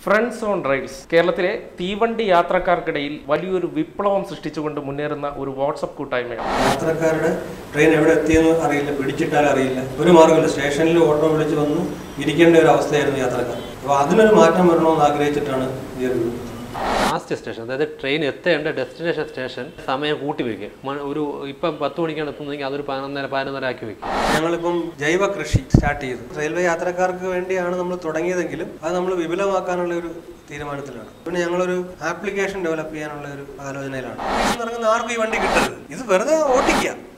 friends on Ryle's കേരളത്തിലെ തീവണ്ടി യാത്രക്കാർക്കിടയിൽ വലിയൊരു വിപ്ലവം സൃഷ്ടിച്ചുകൊണ്ട് മുന്നേറുന്ന ഒരു വാട്സപ്പ് കൂട്ടായ്മയാണ് യാത്രക്കാരുടെ ട്രെയിൻ എവിടെ എത്തിയെന്ന് അറിയില്ല പിടിച്ചിട്ടാൽ അറിയില്ല ഒരു മാർഗ്ഗമില്ല സ്റ്റേഷനിൽ ഓട്ടോ വിളിച്ച് വന്ന് ഇരിക്കേണ്ട ഒരു അവസ്ഥയായിരുന്നു യാത്രക്കാർ അപ്പോൾ അതിനൊരു മാറ്റം വരണമെന്ന് ആഗ്രഹിച്ചിട്ടാണ് ഈ ഒരു ലാസ്റ്റ് സ്റ്റേഷൻ അതായത് ട്രെയിൻ എത്തേണ്ട ഡെസ്റ്റിനേഷൻ സ്റ്റേഷൻ സമയം കൂട്ടി വയ്ക്കുക മ- ഒരു ഇപ്പം പത്ത് മണിക്കാണ് എത്തുന്നതെങ്കിൽ അതൊരു പതിനൊന്നര പതിനൊന്നര ആക്കി വയ്ക്കുക ഞങ്ങളിപ്പം ജൈവ കൃഷി സ്റ്റാർട്ട് ചെയ്തു റെയിൽവേ യാത്രക്കാർക്ക് വേണ്ടിയാണ് നമ്മൾ തുടങ്ങിയതെങ്കിലും അത് നമ്മൾ വിപുലമാക്കാനുള്ള ഒരു തീരുമാനത്തിലാണ് പിന്നെ ഞങ്ങളൊരു ആപ്ലിക്കേഷൻ ഡെവലപ്പ് ചെയ്യാനുള്ള ഒരു ആലോചനയിലാണ് ഇറങ്ങുന്ന ആർക്കും ഈ വണ്ടി കിട്ടരുത് ഇത് വെറുതെ ഓട്ടിക്കുക